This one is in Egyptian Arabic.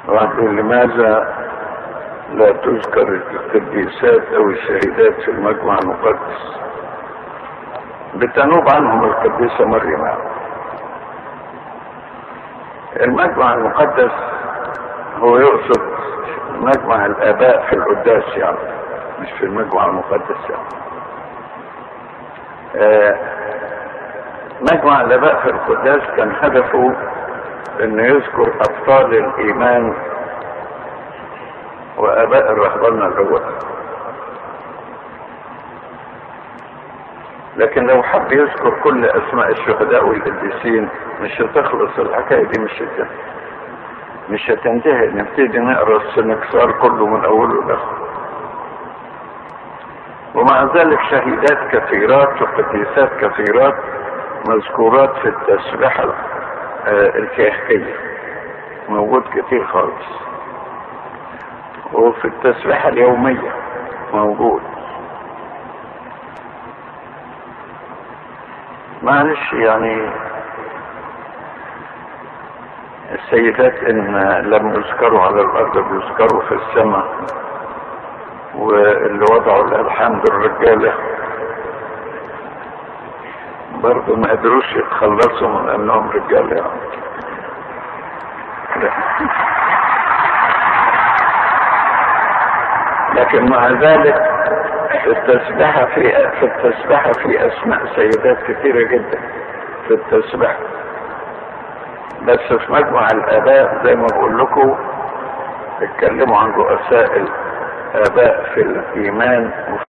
واحد يقول لماذا لا تذكر القديسات او الشهيدات في المجمع المقدس بتنوب عنهم القديسة مريم المجمع المقدس هو يقصد مجمع الاباء في القداس يعني مش في المجمع المقدس يعني آه مجمع الاباء في القداس كان هدفه انه يذكر ابطال الايمان واباء الرهبنه الاول لكن لو حب يذكر كل اسماء الشهداء والقديسين مش هتخلص الحكايه دي مش هتنتهي مش هتنتهي نبتدي نقرا السنكسار كله من اوله لاخره ومع ذلك شهيدات كثيرات وقديسات كثيرات مذكورات في التسبحة الكهكية موجود كتير خالص وفي التسبحة اليومية موجود معلش يعني السيدات ان لم يذكروا على الارض بيذكروا في السماء واللي وضعوا الالحان بالرجاله برضه ما قدروش يتخلصوا من انهم رجاله يعني لكن مع ذلك في التسبحة في في التسبحة في أسماء سيدات كثيرة جدا في التسبحة بس في مجمع الآباء زي ما بقول لكم اتكلموا عن رؤساء الآباء في الإيمان